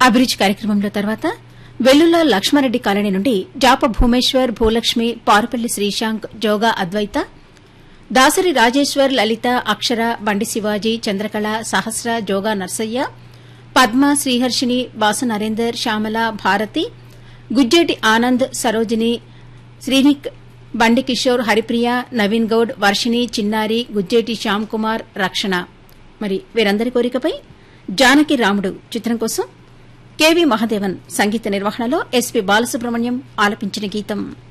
అభిరుచి కార్యక్రమంలో తర్వాత వెల్లుల లక్ష్మారెడ్డి కాలనీ నుండి జాప భూమేశ్వర్ భూలక్ష్మి పారుపల్లి శ్రీశాంక్ జోగా అద్వైత దాసరి రాజేశ్వర్ లలిత అక్షర బండి శివాజీ చంద్రకళ సహస్ర జోగా నర్సయ్య పద్మ శ్రీహర్షిని బాస నరేందర్ శ్యామల భారతి గుజ్జేటి ఆనంద్ సరోజిని శ్రీనిక్ బండి కిషోర్ హరిప్రియ నవీన్ గౌడ్ వర్షిణి చిన్నారి గుజ్జేటి శ్యామ్ కుమార్ రక్షణ మరి వీరందరి కోరికపై జానకి రాముడు చిత్రం కోసం కెవి మహాదేవన్ సంగీత నిర్వహణలో ఎస్పీ బాలసుబ్రహ్మణ్యం ఆలపించిన గీతం